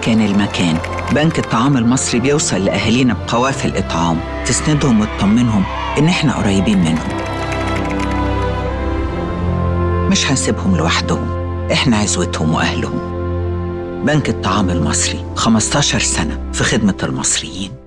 كان المكان بنك الطعام المصري بيوصل لأهالينا بقوافل إطعام تسندهم وتطمنهم إن إحنا قريبين منهم مش هنسيبهم لوحدهم إحنا عزوتهم وأهلهم بنك الطعام المصري 15 سنة في خدمة المصريين